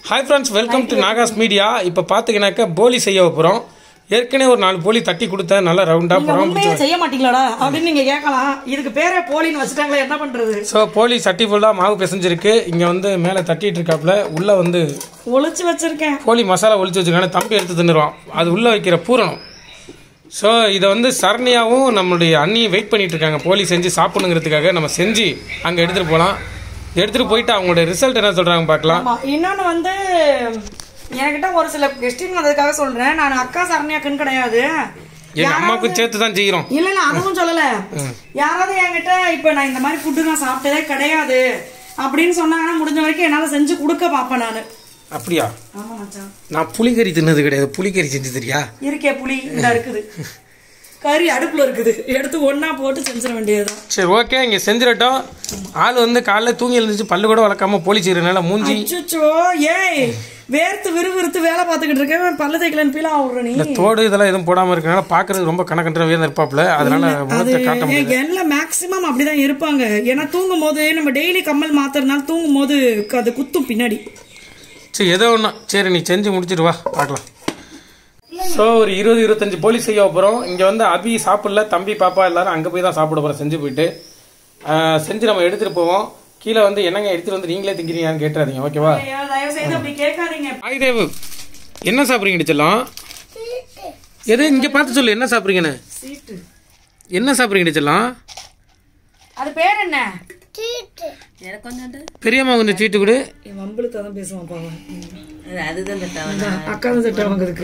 Hi friends welcome to Nagas media இப்போ பார்த்தீங்கன்னாக்கா போலி செய்ய போகிறோம் ஏற்கனவே ஒரு நாலு போலி தட்டி கொடுத்தேன் நல்லா ரவுண்டாக நீங்க போகிறோம் உண்மையே செய்ய மாட்டீங்களாடா அப்படின்னு நீங்க கேட்கலாம் இதுக்கு பேரே போலின்னு வச்சுட்டாங்களே என்ன பண்றது ஸோ போலி சட்டி ஃபுல்லாக மாவு பிசைஞ்சிருக்கு இங்கே வந்து மேலே தட்டிட்டு இருக்காப்புல உள்ளே வந்து ஒளிச்சு வச்சிருக்கேன் போலி மசாலா ஒளிச்சு வச்சிருக்காங்க தம்பி எடுத்து தின்னுருவான் அது உள்ளே வைக்கிற பூரணம் ஸோ இதை வந்து சரணியாவும் நம்மளுடைய அண்ணியும் வெயிட் பண்ணிட்டு இருக்காங்க போலி செஞ்சு சாப்பிடணுங்கிறதுக்காக நம்ம செஞ்சு அங்கே எடுத்துகிட்டு போகலாம் எடுத்துகிட்டு போயிட்டு அவங்களோட ரிசல்ட் என்ன சொல்கிறாங்க பார்க்கலாம் ஆமா இன்னொன்னு வந்து என்கிட்ட ஒரு சில கொஸ்டின் வந்ததுக்காக சொல்றேன் நான் அக்கா சரண்யாக்குன்னு கிடையாது எங்கள் அம்மாவுக்கும் சேர்த்து தான் செய்கிறோம் இல்ல இல்ல அதுவும் சொல்லல யாராவது என்கிட்ட இப்ப நான் இந்த மாதிரி ஃபுட்டு நான் சாப்பிட்டதே கிடையாது அப்படின்னு சொன்னாங்கன்னா முடிஞ்ச வரைக்கும் என்னால செஞ்சு கொடுக்க பாப்பேன் நானு அப்படியா ஆமா மச்சான் நான் புளிக்கறி தின்னது கிடையாது புளிக்கறி செஞ்சு தெரியா இருக்கே புளி இந்த இருக்குது கறி அடுப்புல இருக்குது எடுத்து ஒண்ணா போட்டு செஞ்சிட வேண்டியதுதான் சரி ஓகே இங்கே செஞ்சிடட்டும் ஆள் வந்து காலைல தூங்கி எழுந்துச்சு பல்லு கூட வளர்க்காம போலி செய்யறதுனால மூஞ்சி அச்சோ ஏய் வேர்த்து விறுவிறுத்து வேலை பார்த்துக்கிட்டு இருக்கேன் பல்ல தேய்க்கலன்னு பீலா ஆகுற நீ இந்த தோடு இதெல்லாம் எதுவும் போடாமல் இருக்கனால பார்க்கறது ரொம்ப கணக்கன்ற வேறு இருப்பாப்புல அதனால அது முகத்தை காட்ட முடியாது எல்லாம் மேக்சிமம் அப்படிதான் இருப்பாங்க ஏன்னா தூங்கும் போது நம்ம டெய்லி கம்மல் மாத்துறதுனால தூங்கும் போது அது குத்தும் பின்னாடி சரி ஏதோ ஒன்றா சரி நீ செஞ்சு முடிச்சிட்டு வா பார்க்கலாம் ஸோ ஒரு இருபது இருபத்தஞ்சு போலி செய்ய போகிறோம் இங்கே வந்து அபி சாப்பிடல தம்பி பாப்பா எல்லாரும் அங்கே போய் தான் சாப்பிட போகிறோம் செஞ்சு போயிட்டு ஆஹ் செஞ்சு நம்ம எடுத்துகிட்டு போவோம் கீழே வந்து என்னங்க எடுத்துகிட்டு வந்து நீங்களே திங்கிறீங்கன்னு கேட்டுறாதீங்க ஓகேவா ஐயா, தயவு செய்து அப்படி கேட்காதீங்க ஆய் தேவு என்ன சாப்பிட்றீங்க செல்லம் எது இங்கே பார்த்து சொல்லு என்ன சாப்பிட்றீங்கன்னு சீட்டு என்ன சாப்பிட்றீங்க செல்லம் அது பேர் என்ன எனக்கு கொஞ்சம் பெரியம்மா கொஞ்சம் சீட்டு கொடு என் வம்பளுக்கு தான் பேசுவான் பாவம் அது அதுதான் தட்டாவா அக்கா தான் சட்டை வாங்குறதுக்கு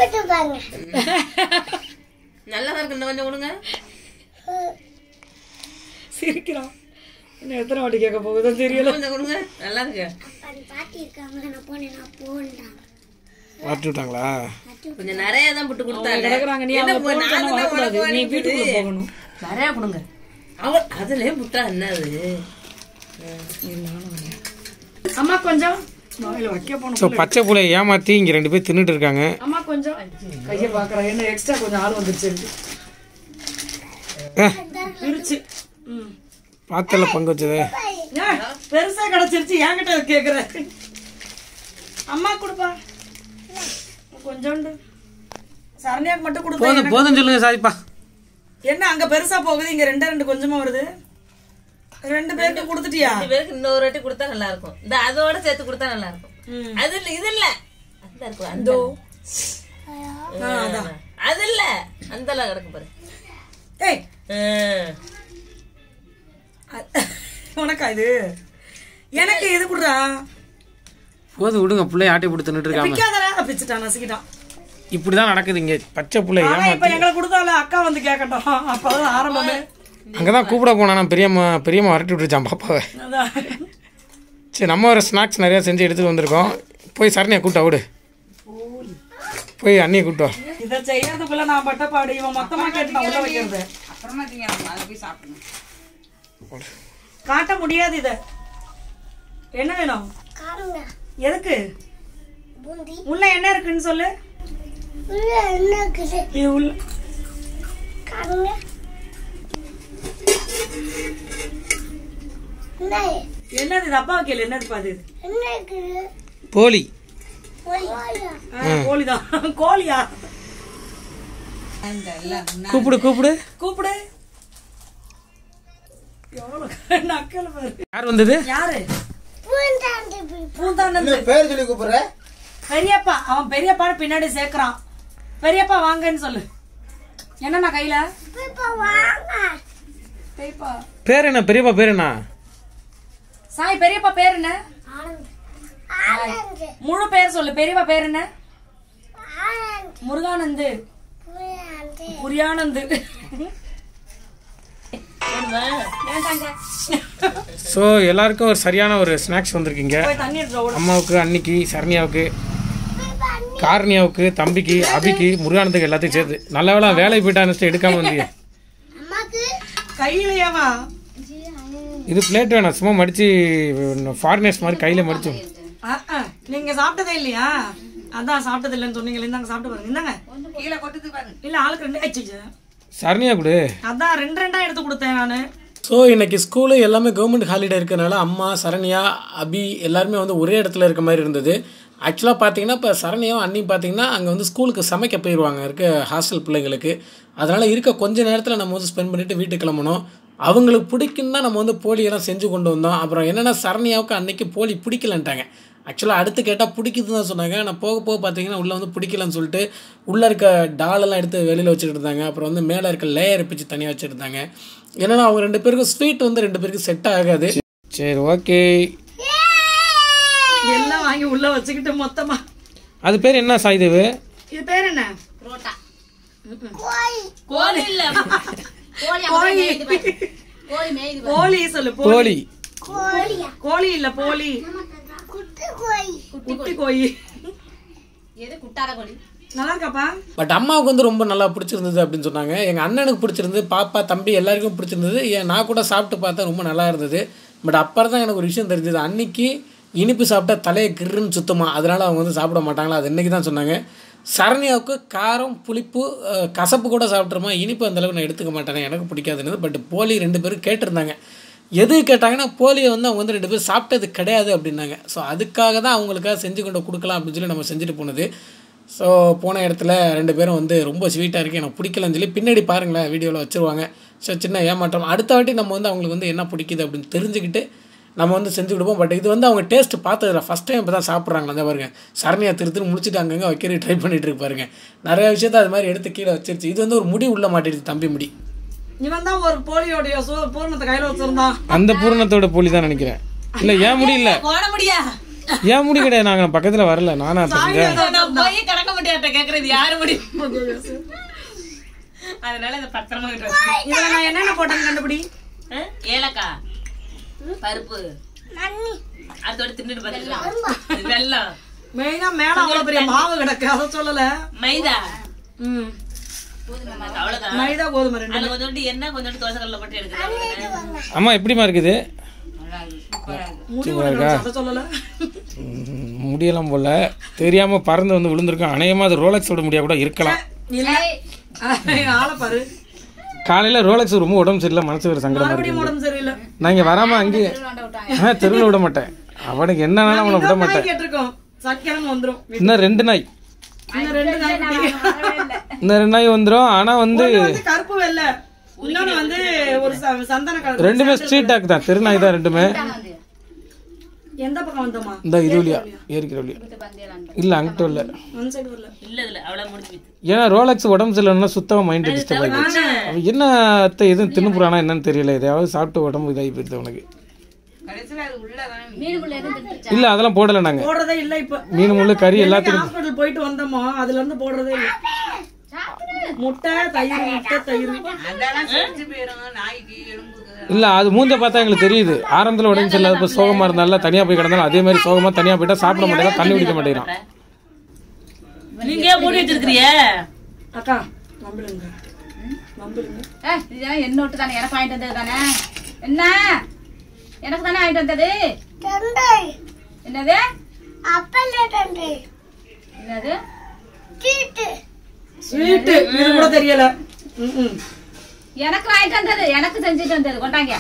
நல்லா தான் இருக்கு இன்னும் கொஞ்சம் கொடுங்க சிரிக்கிறான் இன்னும் எத்தனை வாட்டி கேட்க போகுதோ தெரியல கொஞ்சம் கொடுங்க நல்லா இருக்கு மாட்டி விட்டாங்களா கொஞ்சம் நிறைய தான் புட்டு கொடுத்தாங்க கிடக்குறாங்க நீ என்ன அவங்க போய் போன் நாலு பண்ண தான் வரக்கூடாது உனக்கு நீ வேண்டியது? வீட்டுக்குள்ள போகணும் நிறைய கொடுங்க அவ அதுலயே புட்டா என்னது அம்மா கொஞ்சம் வாயில வைக்க போகணும் ஸோ பச்சை புளை ஏமாற்றி இங்கே ரெண்டு பேர் தின்னுட்டு இருக்காங்க அம்மா கொஞ்சம் கையை பாக்குறேன் என்ன எக்ஸ்ட்ரா கொஞ்சம் ஆள் வந்துருச்சு அஹ், இருச்சு ம் பாத்தல பங்கு வச்சது ஏய், பெருசா கிடைச்சிருச்சு என்கிட்ட கேக்குற அம்மா கொடுப்பா கொஞ்சோண்டு சரண்யாக்கு மட்டும் கொடுப்பா போதும் போதும் சொல்லுங்க சாதிப்பா என்ன அங்க பெருசா போகுது இங்க ரெண்டே ரெண்டு கொஞ்சமா வருது ரெண்டு பேருக்கு கொடுத்துட்டியா ரெண்டு பேருக்கு இன்னொரு வாட்டி கொடுத்தா நல்லா இருக்கும் இந்த அதோட சேர்த்து கொடுத்தா நல்லா இருக்கும் ம். அது இல்ல இது இல்ல அந்த இருக்கு அந்த ஆ, அதான் அது இல்ல அந்த எல்லாம் கிடக்கு பாரு ஏய் ம். அ- உனக்கா இது எனக்கு இது குடுறா போதும் விடுங்க பிள்ளை ஆட்டி போட்டு தின்னுட்டு இருக்காம பிக்காதடா பிச்சுட்டான் நசுக்கிட்டான் இப்படிதான் நடக்குது இங்க பச்சை புள்ளை ஆனா ஏமா இப்ப எங்களை கொடுத்தால அக்கா வந்து கேட்கட்டும் அப்பதான் ஆரம்பமே அங்கதான் கூப்பிட போனா பெரியம்மா பெரியம்மா வரட்டி விட்டுருச்சான் பாப்பாவை அதான் சரி நம்ம ஒரு ஸ்நாக்ஸ் நிறைய செஞ்சு எடுத்துட்டு வந்திருக்கோம் போய் சரணியை கூட்டா விடு போய் அண்ணியை கூட்டு வா இத செய்யறதுக்குள்ள நான் பட்ட பாடு இவன் மொத்தமா கேட்டு உள்ள வைக்கிறது காட்ட முடியாது இத என்ன வேணும் எதுக்கு உள்ள என்ன இருக்குன்னு சொல்லு இது உள்ள என்னது இது அப்பா கேளு என்னது பாது போலி கோழிதான் கோழியா கூப்பிடு கூப்பிடு கூப்பிடு எவ்வளவு நக்கல் பாரு யார் வந்தது யாரு பூந்தாண்டது பேர் சொல்லி கூப்பிடுற பெரியப்பா அவன் பெரியப்பா பின்னாடி சேர்க்கறான் பெரியப்பா வாங்கன்னு சொல்லு என்னண்ணா கையில பெரியப்பா பேர் என்ன பெரியப்பா பேர் என்ன சாய் பெரியப்பா பேர் என்ன முழு பேர் சொல்லு பெரியப்பா பேர் என்ன முருகானந்து புரியானந்து ஏன்டாங்க? ஸோ எல்லாருக்கும் ஒரு சரியான ஒரு ஸ்நாக்ஸ் வந்திருக்கீங்க போய் தண்ணி எடுத்து ஓடு. அம்மாவுக்கு அன்னிக்கு சரண்யாவுக்கு காரணியாவுக்கு தம்பிக்கு அபிக்கு முருகானந்துக்கு எல்லாத்தையும் சேர்த்து நல்ல வேளை வேலைக்கு போயிட்டா எடுக்காம வந்தீங்க கையிலயாவா இது பிளேட் வேணாம் சும்மா மடிச்சு ஃபாரினர்ஸ் மாதிரி கையில மடிச்சு ஆ, ஆ. நீங்க சாப்பிட்டதே இல்லையா அதான் சாப்பிட்டது இல்லைன்னு சொன்னீங்களே இந்தாங்க சாப்பிட்டு பாருங்க இந்தாங்க இல்ல ஆளுக்கு ரெண்டு ஆச்சு சரணியா கொடு அதான் ரெண்டு ரெண்டா எடுத்து கொடுத்தேன் நானு ஸோ இன்னைக்கு ஸ்கூலு எல்லாமே கவர்மெண்ட் ஹாலிடே இருக்கிறனால அம்மா சரண்யா அபி எல்லாருமே வந்து ஒரே இடத்துல இருக்க மாதிரி இருந்தது ஆக்சுவலாக பார்த்தீங்கன்னா இப்போ சரண்யாவும் அண்ணியும் பார்த்தீங்கன்னா அங்கே வந்து ஸ்கூலுக்கு சமைக்க போயிடுவாங்க இருக்க ஹாஸ்டல் பிள்ளைங்களுக்கு அதனால் இருக்க கொஞ்ச நேரத்தில் நம்ம வந்து ஸ்பெண்ட் பண்ணிவிட்டு வீட்டுக்கு கிளம்பணும் அவங்களுக்கு பிடிக்குன்னு தான் நம்ம வந்து போலியெல்லாம் செஞ்சு கொண்டு வந்தோம் அப்புறம் என்னென்னா சரண்யாவுக்கு அன்னைக்கு போலி பிடிக்கலன்ட்டாங்க ஆக்சுவலாக அடுத்து கேட்டால் பிடிக்குதுன்னு தான் சொன்னாங்க நான் போக போக பார்த்தீங்கன்னா உள்ளே வந்து பிடிக்கலன்னு சொல்லிட்டு உள்ளே இருக்க டாலெல்லாம் எடுத்து வெளியில் வச்சுட்டு இருந்தாங்க அப்புறம் வந்து மேலே இருக்க லேயர் பிச்சு தனியாக வச்சுருந்தாங்க என்னன்னா அவங்க ரெண்டு பேருக்கும் ஸ்வீட் வந்து ரெண்டு பேருக்கும் செட் ஆகாது சரி ஓகே எல்லாம் வாங்கி உள்ள வச்சுக்கிட்டு மொத்தமா அது பேர் என்ன சாய்தேவு இது பேர் என்ன புரோட்டா கோழி இல்ல கோழி கோழி. மேய்து பாரு. கோழி மேய்து பாரு. போலி சொல்லு போலி கோழி கோழி இல்ல போலி குட்டி கோழி எது குட்டார கோழி நல்லா இருக்காப்பா பட் அம்மாவுக்கு வந்து ரொம்ப நல்லா பிடிச்சிருந்தது அப்படின்னு சொன்னாங்க எங்கள் அண்ணனுக்கு பிடிச்சிருந்தது பாப்பா தம்பி எல்லாருக்கும் பிடிச்சிருந்தது ஏன் நான் கூட சாப்பிட்டு பார்த்தா ரொம்ப நல்லா இருந்தது பட் அப்புறம் தான் எனக்கு ஒரு விஷயம் தெரிஞ்சது அன்னைக்கு இனிப்பு சாப்பிட்டா தலையை கிருன்னு சுத்தமா அதனால் அவங்க வந்து சாப்பிட மாட்டாங்களா அது இன்னைக்கு தான் சொன்னாங்க சரண்யாவுக்கு காரம் புளிப்பு அஹ், கசப்பு கூட சாப்பிட்றோமா இனிப்பு அந்தளவுக்கு நான் எடுத்துக்க மாட்டேன் எனக்கு பிடிக்காதுன்னு பட் போலி ரெண்டு பேரும் கேட்டிருந்தாங்க எது கேட்டாங்கன்னா போலியை வந்து அவங்க வந்து ரெண்டு பேரும் சாப்பிட்டது கிடையாது அப்படின்னாங்க ஸோ அதுக்காக தான் அவங்களுக்காக செஞ்சு கொண்டு கொடுக்கலாம் அப்படின்னு சொல்லி நம்ம செஞ்சுட்டு போனது ஸோ போன இடத்துல ரெண்டு பேரும் வந்து ரொம்ப ஸ்வீட்டாக இருக்குது எனக்கு பிடிக்கலன்னு சொல்லி பின்னாடி பாருங்களேன் வீடியோவில் வச்சுருவாங்க ஸோ சின்ன ஏமாற்றம் அடுத்த வாட்டி நம்ம வந்து அவங்களுக்கு வந்து என்ன பிடிக்குது அப்படின்னு தெரிஞ்சுக்கிட்டு நம்ம வந்து செஞ்சு கொடுப்போம் பட் இது வந்து அவங்க டேஸ்ட் பார்த்ததில்ல ஃபஸ்ட் டைம் இப்போ தான் சாப்பிட்றாங்களா அந்த பாருங்க சரணியா திரு திரு முடிச்சுட்டு அங்கங்கே வைக்கிற ட்ரை பண்ணிட்டு இருக்கு பாருங்க நிறைய விஷயத்த அது மாதிரி எடுத்து கீழே வச்சிருச்சு இது வந்து ஒரு முடி உள்ள மாட்டிடுச்சு தம்பி முடி இவன் தான் ஒரு போலியோடைய சு பூர்ணத்தை கையில வச்சிருந்தான் அந்த பூரணத்தோட போலி தான் நினைக்கிறேன் இல்லை ஏன் முடி இல்லை போட முடியா ஏன் முடி கிடையாது நாங்கள் பக்கத்தில் வரல நானா செஞ்சேன் நான் போய் கடக்க முடியாட்ட கேக்குறது யாரு முடியும் அதனால இதை பத்திரமா கிட்ட வச்சு. இதுல நான் என்னென்ன போட்டேன்னு கண்டுபிடி ஆ? ஏலக்காய் பருப்பு அதோட தின்னுட்டு பாத்தீங்களா வெல்லம் மெயினா மேல அவ்வளவு பெரிய மாவு கிடக்கு அதை சொல்லல மைதா ம் அவ்வளவுதான் மைதா கோதுமை ரெண்டு அதுல கொஞ்சோண்டு எண்ணெய் கொஞ்சோண்டு தோசை கல்ல போட்டு எடுக்கிறாங்க அம்மா எப்படிமா இருக்குது முடி ஒண்ணு அதை சொல்லல ம், முடியெல்லாம் போல தெரியாமல் பறந்து வந்து விழுந்திருக்கோம் அநேகமாக அது ரோலக்ஸோட முடியா கூட இருக்கலாம் இல்ல ஆளை பாரு காலையில் ரோலக்ஸ் ரொம்ப உடம்பு சரியில்லை மனசு ஒரு சங்கடமாக இருக்கு மறுபடியும் உடம்பு சரியில்லை நான் இங்கே வராமல் அங்கேயே ஆ தெருவில் விட மாட்டேன் அவனுக்கு என்னன்னாலும் அவனை விட மாட்டேன் நாய் கேட்டிருக்கோம் சக்கிழங்கு வந்துரும் இன்னும் ரெண்டு நாய் இன்னும் ரெண்டு நாய் குட்டி. இன்னும் ரெண்டு நாய் வந்துடும் ஆனால் வந்து ஒண்ணு வந்து கருப்பு வெள்ளை இன்னொன்னு வந்து ஒரு ச- சந்தன கலர் ரெண்டுமே ஸ்ட்ரீட் டாக் தான் தெரு நாய் தான் ரெண்டுமே எந்த பக்கம் வந்தோமா இந்த இது வழியா ஏறிக்கிற வழியா இல்லை அங்கிட்ட இல்லை ஒன் சைடு வரல இல்ல இதுல அவ்வளவு முடிஞ்சு போச்சு. ஏன்னா ரோலக்ஸ் உடம்பு சரியில்லைன்னா சுத்தமாக மைண்ட் டிஸ்டர்ப் ஆகிடுச்சு அவன் என்ன அத்தை எதுவும் தின்னுப்புறானா என்னன்னு தெரியல எதையாவது சாப்பிட்டு உடம்பு இதாகி போயிடுது அவனுக்கு இல்லை அதெல்லாம் போடலை நாங்கள் போடுறதே இல்ல இப்ப மீன் முள்ளு கறி எல்லாத்தையும் ஹாஸ்பிடல் போயிட்டு வந்தோமோ அதுல இருந்து போடுறதே இல்ல முட்டை தயிர் முட்டை தயிர் இல்ல அது மூஞ்ச பார்த்தா எங்களுக்கு தெரியுது ஆரம்பத்துல உடம்பு சரியில்லாத இப்போ சோகமா இருந்தாலும் தனியா போய் கிடந்தாலும் அதே மாதிரி சோகமா தனியா போயிட்டா சாப்பிட மாட்டேங்கிறான் தண்ணி குடிக்க மாட்டேங்கிறான் நீங்க ஏன் மூடி வச்சிருக்கிறீங்க அக்கா நம்பளுங்க நம்பளுங்க ஏய், இதெல்லாம் என்ன விட்டு தானே எனக்கு வாங்கிட்டு வந்தது தானே என்ன எனக்கு தானே வாங்கிட்டு வந்தது என்னது என்னது ஸ்வீட் இது கூட தெரியல ம்ம். எனக்கு வாங்கிட்டு வந்தது எனக்கு செஞ்சுட்டு வந்தது கொண்டாங்க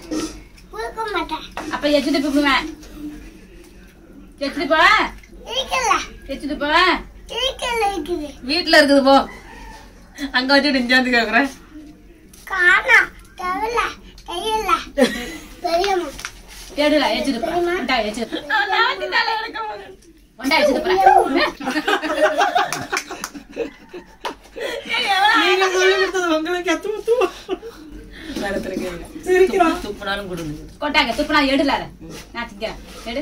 அப்ப எச்சுட்டு போடுவேன் எச்சுட்டு போவேன் எச்சுட்டு போவேன் வீட்டுல இருக்குது போ அங்க வச்சுட்டு இங்க வந்து கேக்குறேன் எடுல எச்சுட்டு போறேன் கொண்டா எச்சுட்டு கொண்டா எச்சுட்டு போறேன் நீங்க சொல்லி கொடுத்தது உங்களுக்கு எத்து முத்து சிரிக்கிறான் துப்புனாலும் கொடுங்க கொண்டாங்க துப்புனா எடுல அதை. நான் திங்கிறேன் எடு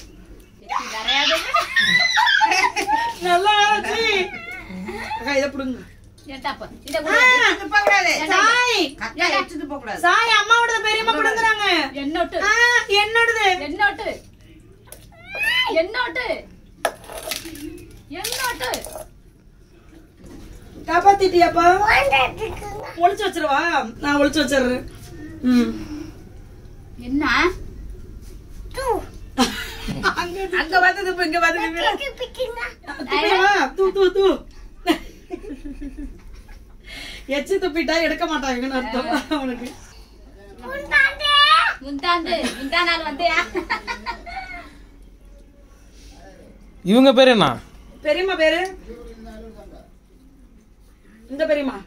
நல்லா ஆச்சு அக்கா இதை பிடுங்க எடுத்தாப்ப இதை கொடு. சாய் சாய் அம்மாவோட பெரியம்மா பிடுங்குறாங்க என்னோட்டு ஆ, என்னோடது என்னோட்டு என்னோட்டு என்னோட்டு காப்பாத்திட்டியாப்பா ஒளிச்சு வச்சிருவா நான் ஒளிச்சு வச்சிடுறேன் ம் என்ன அங்க வந்தது இப்ப இங்க வந்து துப்பிடுவா? தூ தூ தூ எச்சு துப்பிட்டா எடுக்க மாட்டாங்கன்னு அர்த்தம் அவனுக்கு முந்தாந்து முந்தா நாள் வந்தியா இவங்க பேர் என்ன பெரியம்மா பேரு இந்த பெரியம்மா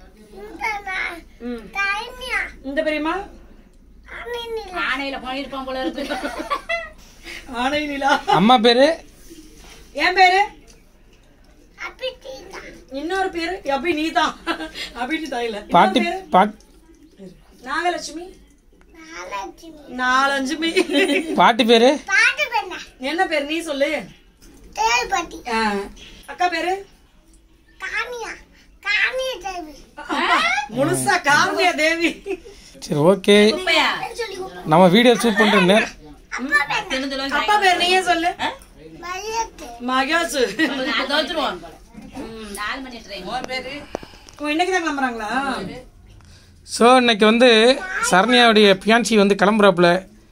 ம். இந்த பெரியம்மா ஆணையில போயிருப்பான் போல இருக்கு ஆனை நிலா அம்மா பேரு என் பேரு இன்னொரு பேரு அபி நீதான் அபி நீதா இல்ல இன்னொரு பாட்டி பேரு பாட் நாகலட்சுமி நாலஞ்சுமி பாட்டி பேரு என்ன பேரு நீ சொல்லு ஆ. அக்கா பேரு முழுசா கார்மியா தேவி சரி ஓகே நம்ம வீடியோ ஷூட் பண்றேன் அப்பா பேர் நீயே சொல்லு மகேஷ் தோத்துருவோம் நாலு மணி ட்ரெயின் இன்னைக்கு தான் கிளம்புறாங்களா ஸோ இன்னைக்கு வந்து சரண்யாவுடைய பியான்சி வந்து கிளம்புறாப்புல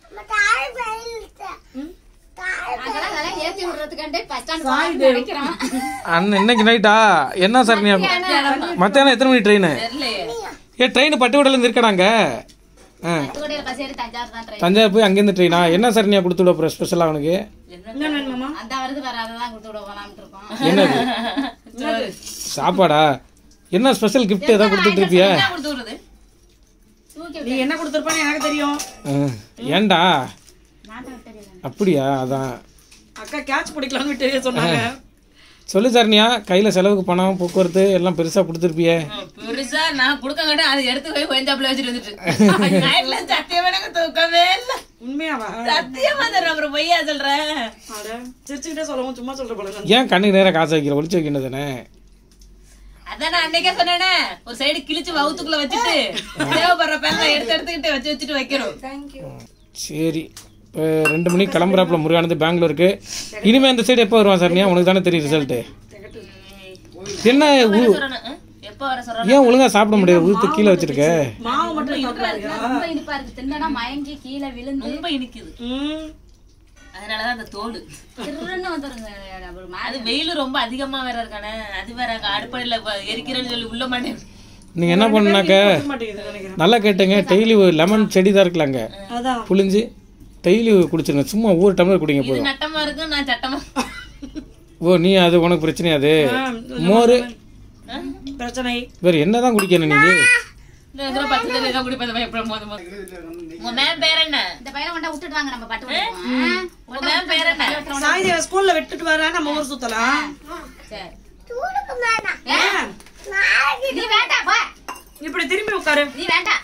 அதெல்லாம் ஏத்தி விடுறதுக்காண்டே பஸ் ஸ்டாண்ட் கிடைக்கிறான் அண்ணன் இன்னைக்கு நைட்டா என்ன சரண்யா மத்தியானம் எத்தனை மணி ட்ரெயின் ஏ ட்ரெயின் பட்டுக்கோட்டையிலேருந்து இருக்கடாங்க ஆ தூக்கடையில பஸ் ஏறி தஞ்சாவூர் தான் ட்ரெயின் தஞ்சாவூர் போய் அங்கேருந்து ட்ரெயினா என்ன சரண்யா கொடுத்து விட போகிற ஸ்பெஷலாக அவனுக்கு என்ன வேணுமாமா அந்த வருது வேற அதெல்லாம் கொடுத்து விட போலாம்னு இருக்கோம் என்னது சாப்பாடா என்ன ஸ்பெஷல் gift ஏதாவது கொடுத்துட்டு இருப்பியா கொடுத்து விடுறது தூக்கி நீ என்ன கொடுத்துருப்பான்னு எனக்கு தெரியும் ஆ, ஏன்டா நாட்டம் தெரியல அப்படியா அதான் அக்கா கேட்ச் பிடிக்கலாம்னு விட்டு சொன்னாங்க சொல்லு சரண்யா கையில் செலவுக்கு பணம் போக்குவரத்து எல்லாம் பெருசாக கொடுத்துருப்பியே பெருசா நான் கொடுக்க மாட்டேன் அதை எடுத்து போய் கொஞ்சாப்புல வச்சுட்டு வந்துட்டு நைட்ல சத்தியமா எனக்கு தூக்கமே இல்ல உண்மையாவா சத்தியமா தர்றேன் அப்புறம் பொய்யா சொல்றேன் அட சிரிச்சுக்கிட்டே சொல்லவும் சும்மா சொல்ற போல ஏன் கண்ணுக்கு நேராக காசு வைக்கிற ஒளிச்சு வைக்கணும் தானே அதான் நான் அன்னைக்கே சொன்னேனே ஒரு சைடு கிழிச்சு வவுத்துக்குள்ள வச்சுட்டு தேவைப்படுற பேர்ல எடுத்து எடுத்துக்கிட்டு வச்சு வச்சுட்டு வைக்கணும் சரி இப்போ ரெண்டு மணிக்கு கிளம்புறாப்புல முருகானது பெங்களூருக்கு இனிமே இந்த சைடு எப்போ வருவான் சரண்யா உனக்கு தானே தெரியும் ரிசல்ட்டு என்ன ஊ- சொல்லணும் ஆ? எப்ப வர சொல்றேன் ஏன் ஒழுங்கா சாப்பிட முடியாது ஊத்து கீழே வச்சிருக்க மாவு மட்டும் சாப்பிடுறாங்க ரொம்ப இனிப்பா இருக்கு தின்னா மயங்கி கீழே விழுந்து ரொம்ப இனிக்குது ம் அதனாலதான் அந்த தோடு திருன்னு வந்துருங்க ஒரு மாதிரி அது வெயில் ரொம்ப அதிகமா வேற இருக்கானே அது வேற அங்க அடுப்படையில வ- எரிக்கிறேன்னு சொல்லி உள்ள மாட்டேன் நீங்க என்ன பண்ணுனாக்க புரிய மாட்டேங்குது நினைக்கிறேன் நல்லா கேட்டுங்க டெய்லி லெமன் செடி தான் இருக்கலாங்க அதான் புளிஞ்சு டெய்லி குடிச்சிருங்க சும்மா ஒவ்வொரு டம்ளர் குடிங்க இது போதும் நட்டமா இருக்கு நான் சட்டமா ஓ நீ அது உனக்கு பிரச்சனையா அது மோர் பிரச்சனை வேற என்னதான் குடிக்கணும் நீங்க இந்த இதுல பத்து தண்ணி தான் குடிப்பேன் பயப்படும் போது போது. உங்க மேம் பேர் என்ன இந்த பையனை கொண்டா விட்டுட்டு வாங்க நம்ம பட்டு விட்டுருவோம். உங்க மேம் பேர் என்ன சாயந்தரம் ஸ்கூல்ல விட்டுட்டு வர நம்ம ஊர் சுத்தலாம் சரி ஏன்? நீ வேண்டாம் போ இப்படி திரும்பி உட்காரு நீ வேண்டாம்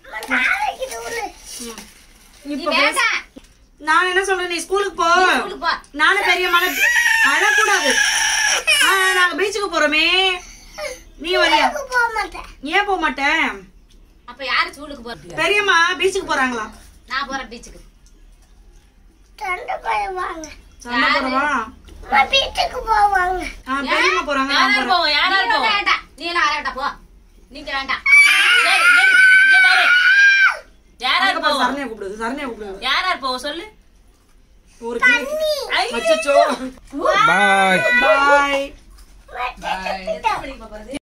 நீ இப்ப வேண்டாம் நான் என்ன சொல்றேன் நீ ஸ்கூலுக்கு போ ஸ்கூலுக்கு போ நானும் பெரிய மலை அழக்கூடாது ஆ, நாங்க பீச்சுக்கு போறோமே நீ வரியா ஏன் போக மாட்டேன் அப்ப யாரு ஸ்கூலுக்கு போறது பெரியம்மா பீச்சுக்கு போறாங்களா நான் போறேன் பீச்சுக்கு சண்டை போறவா ஆ, பெரியம்மா போறாங்க நான் யாரா போறேன். இருப்போம் யாரா நீ இருப்போம் வேண்டாம் நீ எல்லாம் வர வேண்டாம் போ நீங்க வேண்டாம் சரி, சரி, இங்க பாரு யாரா அங்க பாரு, இருப்போம் சரண்யா கூப்பிடுது சரண்யா கூப்பிடுது யாரா இருப்போம் சொல்லு ஒரு அச்சோ பாய் பாய்